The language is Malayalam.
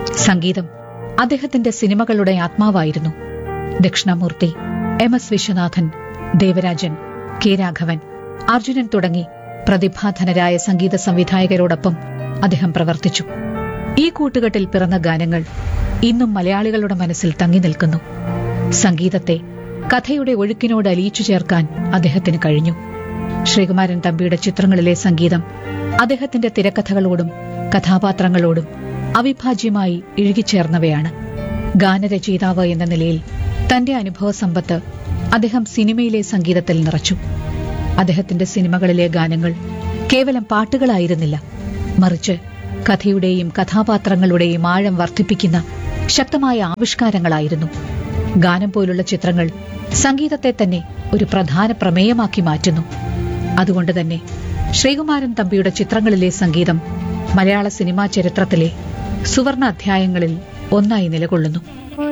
സംഗീതം അദ്ദേഹത്തിന്റെ സിനിമകളുടെ ആത്മാവായിരുന്നു Dakshinamoorthy M S Viswanathan Devarajan K Raghavan Arjunan തുടങ്ങി പ്രതിഭാധനരായ സംഗീത സംവിധായകരോടൊപ്പം അദ്ദേഹം പ്രവർത്തിച്ചു ഈ കൂട്ടുകെട്ടിൽ പിറന്ന ഗാനങ്ങൾ ഇന്നും മലയാളികളുടെ മനസ്സിൽ തങ്ങി നിൽക്കുന്നു സംഗീതത്തെ കഥയുടെ ഒഴുക്കിനോട് അലിയിച്ചു ചേർക്കാൻ അദ്ദേഹത്തിന് കഴിഞ്ഞു ശ്രീകുമാരൻ തമ്പിയുടെ ചിത്രങ്ങളിലെ സംഗീതം അദ്ദേഹത്തിന്റെ തിരക്കഥകളോടും കഥാപാത്രങ്ങളോടും അവിഭാജ്യമായി ഇഴുകിച്ചേർന്നവയാണ് ഗാനരചയിതാവ് എന്ന നിലയിൽ തന്റെ അനുഭവ സമ്പത്ത് അദ്ദേഹം സിനിമയിലെ സംഗീതത്തിൽ നിറച്ചു അദ്ദേഹത്തിന്റെ സിനിമകളിലെ ഗാനങ്ങൾ കേവലം പാട്ടുകളായിരുന്നില്ല മറിച്ച് കഥയുടെയും കഥാപാത്രങ്ങളുടെയും ആഴം വർദ്ധിപ്പിക്കുന്ന ശക്തമായ ആവിഷ്കാരങ്ങളായിരുന്നു ഗാനം പോലുള്ള ചിത്രങ്ങൾ സംഗീതത്തെ തന്നെ ഒരു പ്രധാന പ്രമേയമാക്കി മാറ്റുന്നു അതുകൊണ്ട് തന്നെ ശ്രീകുമാരൻ തമ്പിയുടെ ചിത്രങ്ങളിലെ സംഗീതം മലയാള സിനിമാ ചരിത്രത്തിലെ സുവർണ അധ്യായങ്ങളിൽ ഒന്നായി നിലകൊള്ളുന്നു